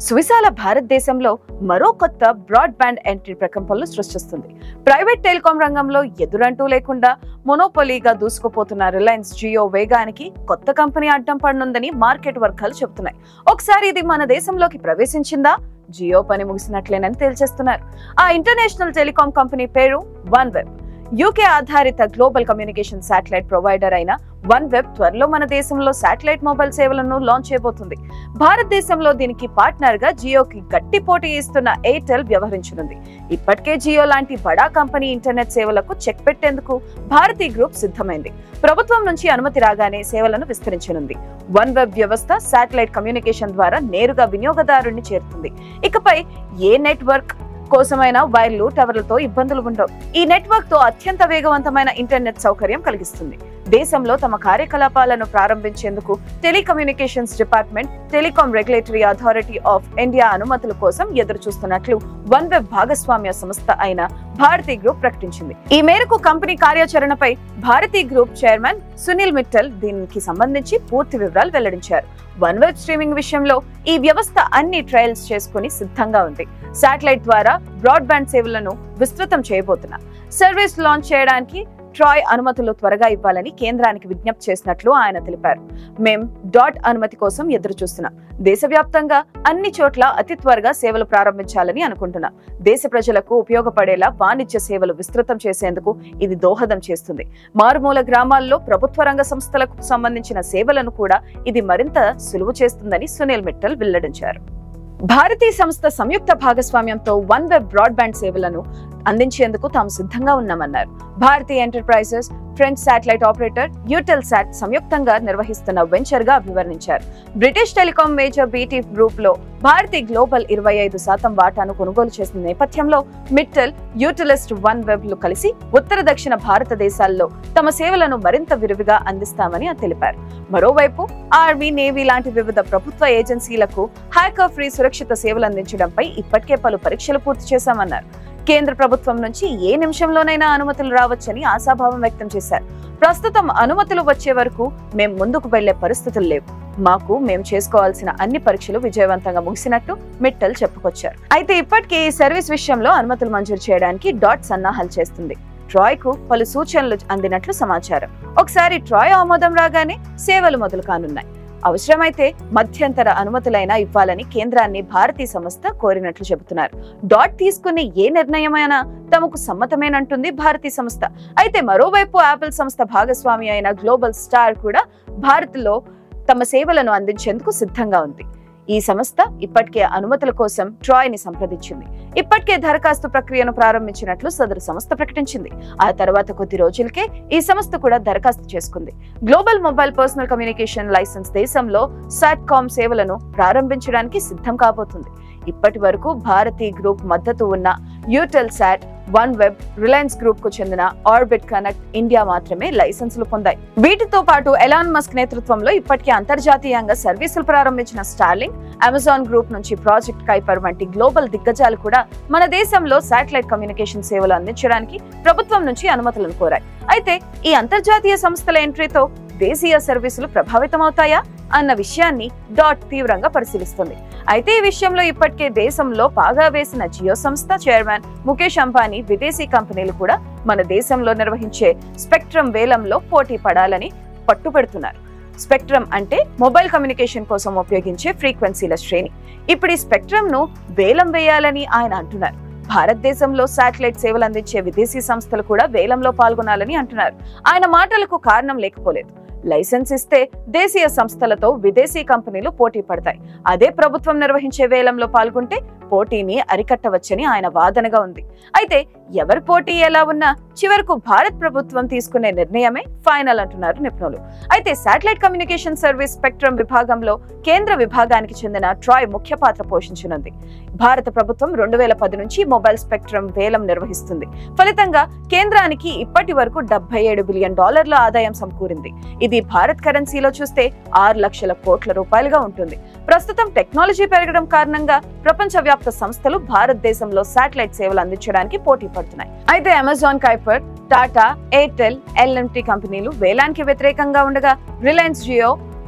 సువిశాల భారతదేశంలో మరో కొత్త బ్రాడ్బ్యాండ్ ఎంట్రీ ప్రకంపనలు సృష్టిస్తుంది ప్రైవేట్ టెలికాం రంగంలో ఎదురంటూ లేకుండా మొనోపొలీగా దూసుకుపోతున్న రిలయన్స్ జియో వేగానికి కొత్త కంపెనీ అడ్డం పడనుందని మార్కెట్ వర్గాలు చెబుతున్నాయి ఒకసారి ఇది మన దేశంలోకి ప్రవేశించిందా జియో పని ముగిసినట్లేనని తేల్చేస్తున్నారు ఆ ఇంటర్నేషనల్ టెలికాం కంపెనీ పేరు వన్ వెబ్ యూకే ఆధారిత గ్లోబల్ కమ్యూనికేషన్ శాటిలైట్ ప్రొవైడర్ అయిన వన్ వెబ్ త్వరలో మన దేశంలో శాటిలైట్ మొబైల్ సేవలను లాంచ్ చేయబోతుంది భారతదేశంలో దీనికి పార్ట్నర్ గా జియోకి గట్టి పోటీ ఇస్తున్న ఎయిర్టెల్ వ్యవహరించనుంది ఇప్పటికే జియో లాంటి బడా కంపెనీ ఇంటర్నెట్ సేవలకు చెక్ పెట్టేందుకు భారతీ గ్రూప్ సిద్ధమైంది ప్రభుత్వం నుంచి అనుమతి రాగానే సేవలను విస్తరించనుంది వన్ వెబ్ వ్యవస్థ శాటిలైట్ కమ్యూనికేషన్ ద్వారా నేరుగా వినియోగదారుని చేరుతుంది ఇకపై ఏ నెట్వర్క్ కోసమైన వైర్లు టవర్లతో ఇబ్బందులు ఉండవు ఈ నెట్వర్క్ తో అత్యంత వేగవంతమైన ఇంటర్నెట్ సౌకర్యం కలిగిస్తుంది దేశంలో తమ కార్యకలాపాలను ప్రారంభించేందుకు telecommunications department telecom regulatory authority of India అనుమతుల కోసం ఎదురు చూస్తున్నట్లు వన్ వెబ్ భాగస్వామ్య సంస్థ అయిన భారతీ గ్రూప్ ప్రకటించింది ఈ మేరకు కంపెనీ కార్యాచరణపై భారతీ గ్రూప్ చైర్మన్ సునీల్ మిట్టల్ దీనికి సంబంధించి పూర్తి వివరాలు వెల్లడించారు వన్ వెబ్ స్ట్రీమింగ్ విషయంలో ఈ వ్యవస్థ అన్ని ట్రయల్స్ చేసుకుని సిద్ధంగా ఉంది శాటిలైట్ ద్వారా బ్రాడ్బ్యాండ్ సేవలను విస్తృతం చేయబోతున్నా సర్వీస్ లాంచ్ చేయడానికి ట్రాయ్ అనుమతులు త్వరగా ఇవ్వాలని కేంద్రానికి విజ్ఞప్తి చేసినట్లు ఆయన తెలిపారు మేం డాట్ అనుమతి కోసం ఎదురు చూస్తున్నాం దేశవ్యాప్తంగా అన్ని చోట్ల అతి త్వరగా సేవలు ప్రారంభించాలని అనుకుంటున్నాం దేశ ప్రజలకు ఉపయోగపడేలా వాణిజ్య సేవలు విస్తృతం చేసేందుకు ఇది దోహదం చేస్తుంది మారుమూల గ్రామాల్లో ప్రభుత్వ రంగ సంస్థలకు సంబంధించిన సేవలను కూడా ఇది మరింత సులువు చేస్తుందని సునీల్ మిట్టల్ వెల్లడించారు భారతీయ సంస్థ సంయుక్త భాగస్వామ్యంతో వన్ వెబ్ బ్రాడ్బ్యాండ్ సేవలను అందించేందుకు తాము సిద్ధంగా ఉన్నామన్నారు Bharti enterprises French satellite operator Eutelsat సంయుక్తంగా నిర్వహిస్తున్న వెంచర్ గా అభివర్ణించారు British telecom major BT group లో భారతీ గ్లోబల్ ఇరవై ఐదు శాతం వాటాను కొనుగోలు చేసిన నేపథ్యంలో మిట్టల్ యూటిలిస్ట్ వన్ వెబ్ లు కలిసి ఉత్తర దక్షిణ భారతదేశాల్లో తమ సేవలను మరింత విరివిగా అందిస్తామని తెలిపారు మరోవైపు ఆర్మీ నేవీ లాంటి వివిధ ప్రభుత్వ ఏజెన్సీలకు హ్యాకర్ ఫ్రీ సురక్షిత సేవలు అందించడంపై ఇప్పటికే పలు పరీక్షలు పూర్తి చేశామన్నారు కేంద్ర ప్రభుత్వం నుంచి ఏ నిమిషంలోనైనా అనుమతులు రావచ్చని ఆశాభావం వ్యక్తం చేశారు ప్రస్తుతం అనుమతులు వచ్చే వరకు మేం ముందుకు వెళ్లే పరిస్థితులు లేవు మాకు మేము చేసుకోవాల్సిన అన్ని పరీక్షలు విజయవంతంగా ముగిసినట్టు మిట్టల్ చెప్పుకొచ్చారు అయితే ఇప్పటికే ఈ సర్వీస్ విషయంలో అనుమతులు మంజూరు చేయడానికి డాట్ సన్నాహాలు చేస్తుంది ట్రాయ్ కు పలు సూచనలు అందినట్లు సమాచారం ఒకసారి ట్రాయ్ ఆమోదం రాగానే సేవలు మొదలు కానున్నాయి అవసరమైతే మధ్యంతర అనుమతులైనా ఇవ్వాలని కేంద్రాన్ని భారతీయ సంస్థ కోరినట్లు చెబుతున్నారు డాట్ తీసుకునే ఏ నిర్ణయమైనా తమకు సమ్మతమేనంటుంది భారతీయ సంస్థ అయితే మరోవైపు యాపిల్ సంస్థ భాగస్వామి అయిన గ్లోబల్ స్టార్ కూడా భారత్లో తమ సేవలను అందించేందుకు సిద్ధంగా ఉంది ఈ సంస్థ ఇప్పటికే అనుమతుల కోసం ట్రాయ్ ని సంప్రదించింది ఇప్పటికే దరఖాస్తు ప్రక్రియను ప్రారంభించినట్లు సదరు సంస్థ ప్రకటించింది ఆ తర్వాత కొద్ది రోజులకే ఈ సంస్థ కూడా దరఖాస్తు చేసుకుంది global mobile personal communication licence దేశంలో సాట్కామ్ సేవలను ప్రారంభించడానికి సిద్ధం కాబోతుంది ఇప్పటి వరకు భారతీ గ్రూప్ మద్దతు ఉన్న Eutelsat OneWeb Reliance group కు చెందిన ఆర్బిట్ కనెక్ట్ ఇండియా మాత్రమే లైసెన్సులు పొందాయి వీటితో పాటు ఎలాన్ మస్క్ నేతృత్వంలో ఇప్పటికే అంతర్జాతీయంగా సర్వీసులు ప్రారంభించిన స్టార్లింగ్ అమెజాన్ గ్రూప్ నుంచి ప్రాజెక్ట్ కైపర్ వంటి గ్లోబల్ దిగ్గజాలు కూడా మన దేశంలో శాటిలైట్ కమ్యూనికేషన్ సేవలు అందించడానికి ప్రభుత్వం నుంచి అనుమతులను కోరాయి అయితే ఈ అంతర్జాతీయ సంస్థల ఎంట్రీతో దేశీయ సర్వీసులు ప్రభావితమవుతాయా అన్న విషయాన్ని డాట్ తీవ్రంగా పరిశీలిస్తుంది అయితే ఈ విషయంలో ఇప్పటికే దేశంలో పాగా వేసిన జియో సంస్థ చైర్మన్ ముఖేష్ అంబానీ విదేశీ కంపెనీలు కూడా మన దేశంలో నిర్వహించే స్పెక్ట్రమ్ వేలంలో పోటీ పడాలని పట్టుపెడుతున్నారు స్పెక్ట్రమ్ అంటే మొబైల్ కమ్యూనికేషన్ కోసం ఉపయోగించే ఫ్రీక్వెన్సీల శ్రేణి ఇప్పుడు ఈ స్పెక్ట్రమ్ ను వేలం వేయాలని ఆయన అంటున్నారు భారతదేశంలో శాటిలైట్ సేవలు అందించే విదేశీ సంస్థలు కూడా వేలంలో పాల్గొనాలని అంటున్నారు ఆయన మాటలకు కారణం లేకపోలేదు లైసెన్స్ ఇస్తే దేశీయ సంస్థలతో విదేశీ కంపెనీలు పోటీ పడతాయి అదే ప్రభుత్వం నిర్వహించే వేలంలో పాల్గొంటే పోటీని అరికట్టవచ్చని ఆయన వాదనగా ఉంది అయితే ఎవరి పోటీ ఎలా ఉన్నా చివరకు భారత్ ప్రభుత్వం తీసుకునే నిర్ణయమే ఫైనల్ అంటున్నారు నిపుణులు అయితే శాటిలైట్ కమ్యూనికేషన్ సర్వీస్ స్పెక్ట్రమ్ విభాగంలో కేంద్ర విభాగానికి చెందిన ట్రాయ్ ముఖ్య పాత్ర పోషించనుంది భారత ప్రభుత్వం రెండు వేల పది నుంచి మొబైల్ స్పెక్ట్రమ్ వేలం నిర్వహిస్తుంది ఫలితంగా కేంద్రానికి ఇప్పటి వరకు డెబ్బై ఏడు బిలియన్ డాలర్ల ఆదాయం సమకూరింది ఇది భారత్ కరెన్సీలో చూస్తే ఆరు లక్షల కోట్ల రూపాయలుగా ఉంటుంది ప్రస్తుతం టెక్నాలజీ పెరగడం కారణంగా ప్రపంచవ్యాప్త సంస్థలు భారతదేశంలో శాటిలైట్ సేవలు అందించడానికి పోటీ పడుతున్నాయి అయితే Amazon Kuiper Tata Airtel L and T కంపెనీలు వేలానికి వ్యతిరేకంగా ఉండగా రిలయన్స్ జియో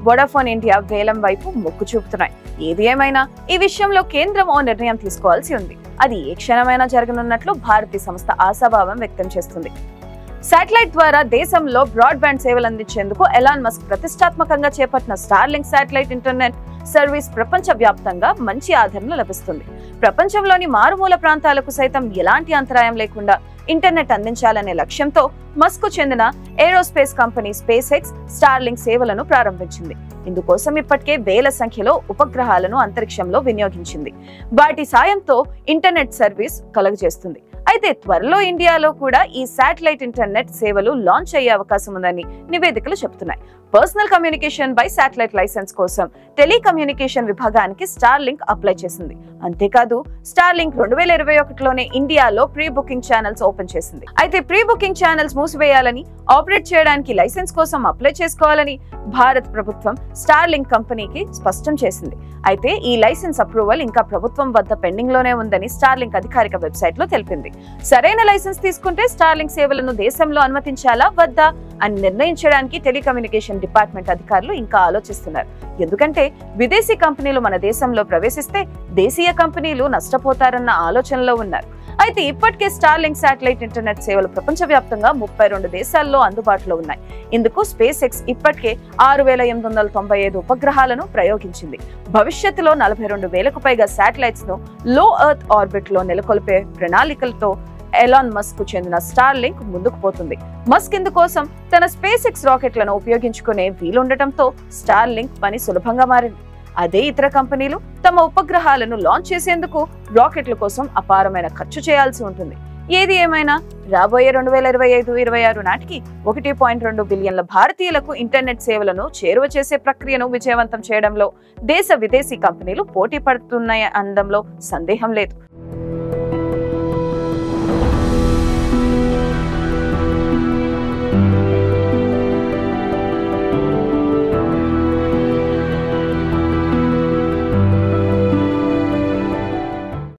వోడాఫోన్ ఇండియా వేలం వైపు మొగ్గు చూపుతున్నాయి ఏది ఏమైనా ఈ విషయంలో కేంద్రం ఓ నిర్ణయం తీసుకోవాల్సి ఉంది అది ఏ క్షణమైనా జరగనున్నట్లు భారతీ సంస్థ ఆశాభావం వ్యక్తం చేస్తుంది శాటిలైట్ ద్వారా దేశంలో బ్రాడ్బ్యాండ్ సేవలు అందించేందుకు ఎలాన్ మస్క్ ప్రతిష్టాత్మకంగా చేపట్టిన స్టార్లింక్ శాటిలైట్ ఇంటర్నెట్ సర్వీస్ ప్రపంచ వ్యాప్తంగా మంచి ఆదరణ లభిస్తుంది ప్రపంచంలోని మారుమూల ప్రాంతాలకు సైతం ఎలాంటి అంతరాయం లేకుండా ఇంటర్నెట్ అందించాలనే లక్ష్యంతో మస్క్ చెందిన aerospace company SpaceX Starlink సేవలను ప్రారంభించింది ఇందుకోసం ఇప్పటికే వేల సంఖ్యలో ఉపగ్రహాలను అంతరిక్షంలో వినియోగించింది వాటి సాయంతో ఇంటర్నెట్ సర్వీస్ కలుగజేస్తుంది అయితే త్వరలో ఇండియాలో కూడా ఈ శాటిలైట్ ఇంటర్నెట్ సేవలు లాంచ్ అయ్యే అవకాశం ఉందని నివేదికలు చెబుతున్నాయి personal communication by satellite licence కోసం టెలికమ్యూనికేషన్ విభాగానికి స్టార్ లింక్ అప్లై చేసింది అంతేకాదు స్టార్ లింక్ రెండు వేల ఇరవై ఒకటిలోనే ఇండియాలో ప్రీ బుకింగ్ ఛానల్స్ ఓపెన్ చేసింది అయితే ప్రీ బుకింగ్ ఛానల్స్ మూసివేయాలని ఆపరేట్ చేయడానికి లైసెన్స్ కోసం అప్లై చేసుకోవాలని భారత్ ప్రభుత్వం స్టార్ లింక్ కంపెనీకి స్పష్టం చేసింది అయితే ఈ లైసెన్స్ అప్రూవల్ ఇంకా ప్రభుత్వం వద్ద పెండింగ్ లోనే ఉందని స్టార్ లింక్ అధికారిక వెబ్సైట్ లో తెలిపింది సరైన లైసెన్స్ తీసుకుంటే స్టార్ లింక్ సేవలను దేశంలో అనుమతించాలా వద్దా అని నిర్ణయించడానికి టెలికమ్యూనికేషన్ డిపార్ట్మెంట్ అధికారులు ఇంకా ఆలోచిస్తున్నారు ఎందుకంటే విదేశీ కంపెనీలు మన దేశంలో ప్రవేశిస్తే దేశీయ కంపెనీలు నష్టపోతారన్న ఆలోచనలో ఉన్నారు అయితే ఇప్పటికే స్టార్ లింక్ శాటిలైట్ ఇంటర్నెట్ సేవలు ప్రపంచవ్యాప్తంగా ముప్పై రెండు దేశాల్లో అందుబాటులో ఉన్నాయి ఇందుకు స్పేస్ ఎక్స్ ఇప్పటికే ఆరు వేల ఎనిమిది వందల తొంభై ఐదు ఉపగ్రహాలను ప్రయోగించింది భవిష్యత్తులో నలభై రెండు వేలకు పైగా శాటిలైట్స్ ను లో ఎర్త్ ఆర్బిట్ లో నెలకొల్పే ప్రణాళికలతో ఎలాన్ మస్క్ కు చెందిన స్టార్ లింక్ ముందుకు పోతుంది మస్క్ ఇందుకోసం తన స్పేస్ ఎక్స్ రాకెట్లను ఉపయోగించుకునే వీలుండటంతో స్టార్ లింక్ పని సులభంగా మారింది అదే ఇతర కంపెనీలు తమ ఉపగ్రహాలను లాంచ్ చేసేందుకు రాకెట్ల కోసం అపారమైన ఖర్చు చేయాల్సి ఉంటుంది ఏది ఏమైనా రాబోయే రెండు వేల ఇరవై ఐదు ఇరవై ఆరు నాటికి ఒకటి పాయింట్ రెండు బిలియన్ల భారతీయులకు ఇంటర్నెట్ సేవలను చేరువ చేసే ప్రక్రియను విజయవంతం చేయడంలో దేశ విదేశీ కంపెనీలు పోటీ పడుతున్నాయి అనడంలో సందేహం లేదు